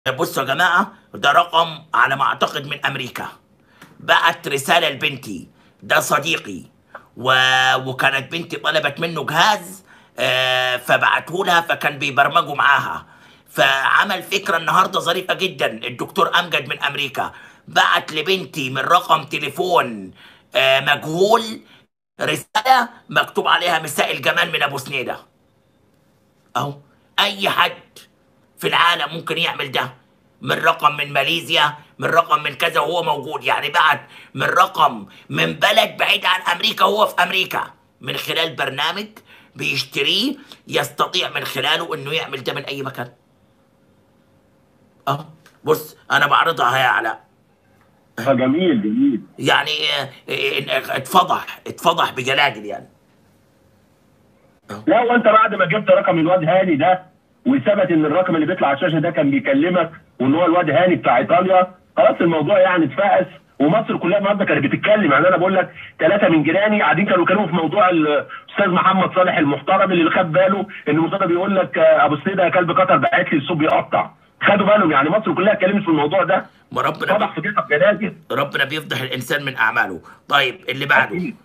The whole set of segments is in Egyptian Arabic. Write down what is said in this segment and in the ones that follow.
بصوا يا جماعة ده رقم على ما أعتقد من أمريكا بعت رسالة لبنتي ده صديقي و... وكانت بنتي طلبت منه جهاز آه فبعته لها فكان بيبرمجوا معاها فعمل فكرة النهاردة ظريفة جدا الدكتور أمجد من أمريكا بعت لبنتي من رقم تليفون آه مجهول رسالة مكتوب عليها مساء الجمال من أبو سنيدة أهو أي حد في العالم ممكن يعمل ده من رقم من ماليزيا من رقم من كذا وهو موجود يعني بعد من رقم من بلد بعيد عن امريكا وهو في امريكا من خلال برنامج بيشتريه يستطيع من خلاله انه يعمل ده من اي مكان اه بص انا بعرضها يا علاء آه، جميل جميل يعني آه، آه، اتفضح اتفضح بجلاجل يعني لا وانت بعد ما جبت رقم الواد هاني ده وثبت ان الرقم اللي بيطلع على الشاشه ده كان بيكلمك وان هو الواد هاني بتاع ايطاليا خلاص الموضوع يعني اتفقس ومصر كلها النهارده كانت بتتكلم يعني انا بقول لك ثلاثه من جيراني قاعدين كانوا يتكلموا في موضوع الاستاذ محمد صالح المحترم اللي خد باله ان مرتضى بيقول لك آه، ابو سيده يا كلب قطر بعت لي الصوت بيقطع خدوا بالهم يعني مصر كلها اتكلمت في الموضوع ده ما ربنا طبعا فضيحه بجلاجل ربنا بيفضح الانسان من اعماله طيب اللي بعده أكيد.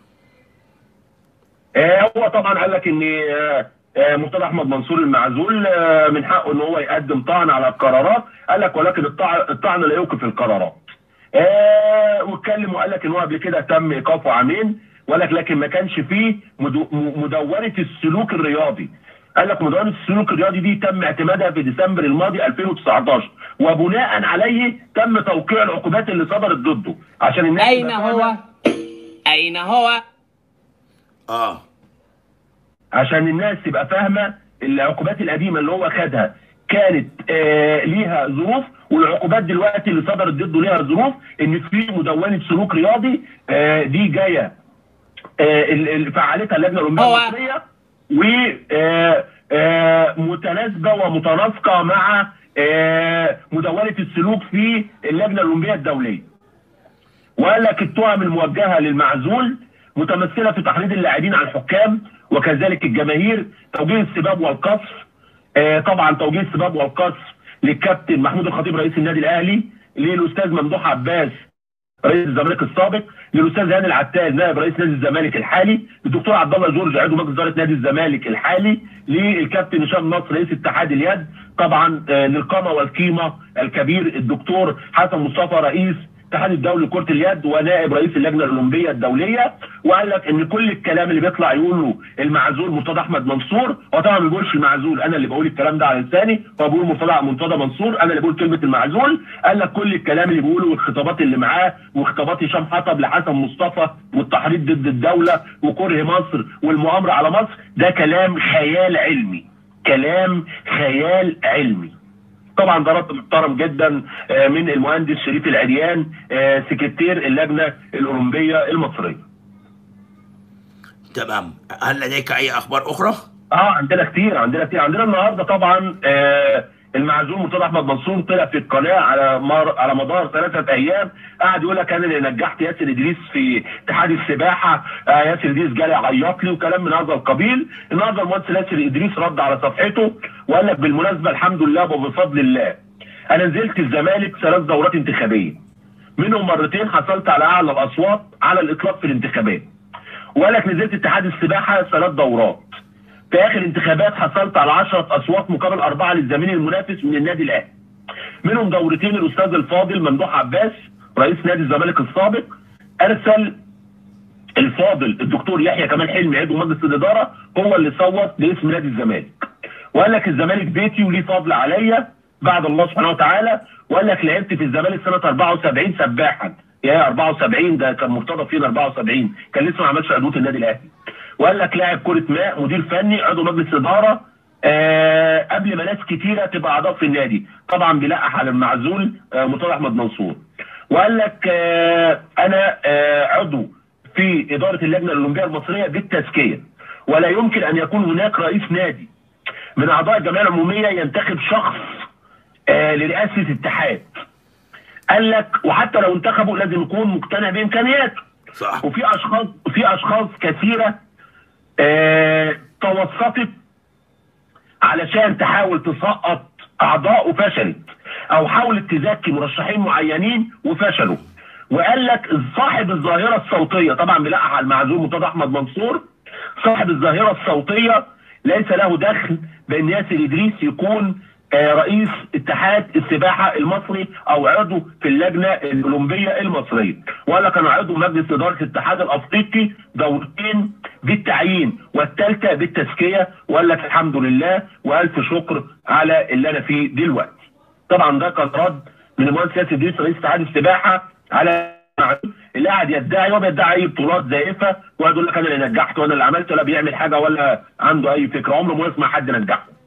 آه، هو طبعا قال لك ان آه، آه، مرتضى احمد منصور المعزول آه، من حقه ان هو يقدم طعن على القرارات قال لك ولكن الطع- الطعن لا يوقف القرارات آه، واتكلم وقال لك ان هو قبل كده تم ايقافه عامين ولك لكن ما كانش فيه مدو- م- مدونه السلوك الرياضي قال لك مدونه السلوك الرياضي دي تم اعتمادها في ديسمبر الماضي 2019 وبناء عليه تم توقيع العقوبات اللي صدرت ضده عشان الناس أين تبقى هو؟ فاهمة أين هو؟ اه عشان الناس تبقى فاهمه العقوبات القديمه اللي هو خدها كانت آه ليها ظروف والعقوبات دلوقتي اللي صدرت ضده ليها ظروف ان في مدونه سلوك رياضي آه دي جايه آه ال- ال- فعلتها اللجنه الاولمبيه هو- المصريه و آه، آه، متناسبه ومتناسقه مع آه، مدونه السلوك في اللجنه الاولمبيه الدوليه. وقال لك التهم الموجهه للمعزول متمثله في تحريض اللاعبين على الحكام وكذلك الجماهير توجيه السباب والقصف آه طبعا توجيه السباب والقصف للكابتن محمود الخطيب رئيس النادي الاهلي للاستاذ ممدوح عباس رئيس الزمالك السابق للاستاذ هاني العتال نائب رئيس نادي الزمالك الحالي للدكتور عبد الله جورج عضو مجلس اداره نادي الزمالك الحالي للكابتن هشام نصر رئيس اتحاد اليد طبعا آه، للقامه والقيمه الكبير الدكتور حسن مصطفى رئيس الاتحاد الدولي لكره اليد ونائب رئيس اللجنه الاولمبيه الدوليه وقال لك ان كل الكلام اللي بيطلع يقوله المعزول مرتضى احمد منصور هو طبعا ما بيقولش المعزول انا اللي بقول الكلام ده على لساني هو بيقول مرتضى مرتضى منصور انا اللي بقول كلمه المعزول قال لك كل الكلام اللي بيقوله والخطابات اللي معاه وخطابات هشام حطب لحسن مصطفى والتحريض ضد الدوله وكره مصر والمؤامره على مصر ده كلام خيال علمي كلام خيال علمي طبعا ده رد محترم جدا آه، من المهندس شريف العريان آه، سكرتير اللجنه الاولمبيه المصريه. تمام هل لديك اي اخبار اخرى اه عندنا كتير عندنا كتير عندنا النهارده طبعا آه المعزول مرتضى احمد منصور طلع في القناه على مر على مدار ثلاثه ايام قعد يقول لك انا اللي نجحت ياسر ادريس في اتحاد السباحه آه ياسر ادريس جالي عيط لي وكلام من هذا القبيل النهارده المهندس ياسر ادريس رد على صفحته وقال لك بالمناسبه الحمد لله وبفضل الله انا نزلت الزمالك ثلاث دورات انتخابيه منهم مرتين حصلت على اعلى الاصوات على الاطلاق في الانتخابات وقال لك نزلت اتحاد السباحه ثلاث دورات في اخر انتخابات حصلت على 10 اصوات مقابل اربعه للزميل المنافس من النادي الاهلي. منهم دورتين الاستاذ الفاضل ممدوح عباس رئيس نادي الزمالك السابق ارسل الفاضل الدكتور يحيى كمال حلمي عضو مجلس الاداره هو اللي صوت لاسم نادي الزمالك. وقال لك الزمالك بيتي وليه فضل عليا بعد الله سبحانه وتعالى وقال لك لعبت في الزمالك سنه 74 سباحا يا 74 ده كان مرتضى فينا 74 كان لسه ما عملش عضويه النادي الاهلي. وقال لك لاعب كره ماء مدير فني عضو مجلس اداره آه قبل ما ناس كتيره تبقى اعضاء في النادي طبعا بيلقح على المعزول آه مرتضى احمد منصور وقال لك آه انا آه عضو في اداره اللجنه الاولمبيه المصريه بالتزكيه ولا يمكن ان يكون هناك رئيس نادي من اعضاء الجمعيه العموميه ينتخب شخص آه لرئاسه اتحاد قال لك وحتى لو انتخبوا لازم يكون مقتنع بامكانياته صح وفي اشخاص في اشخاص كثيره آه توسطت علشان تحاول تسقط اعضاء وفشلت او حاولت تزكي مرشحين معينين وفشلوا وقال لك صاحب الظاهره الصوتيه طبعا بيلقح على المعزول مرتضى احمد منصور صاحب الظاهره الصوتيه ليس له دخل بان ياسر ادريس يكون آه، رئيس اتحاد السباحه المصري او عضو في اللجنه الاولمبيه المصريه ولا كان عضو مجلس اداره الاتحاد الافريقي دورتين بالتعيين والثالثه بالتزكيه وقال لك الحمد لله والف شكر على اللي انا فيه دلوقتي. طبعا ده كان رد من المهندس ياسر ادريس رئيس اتحاد السباحه على اللي قاعد يدعي وبيدعي اي بطولات زائفه ويقعد يقول لك انا اللي نجحت وانا اللي عملت ولا بيعمل حاجه ولا عنده اي فكره عمره ما يسمع حد نجحه.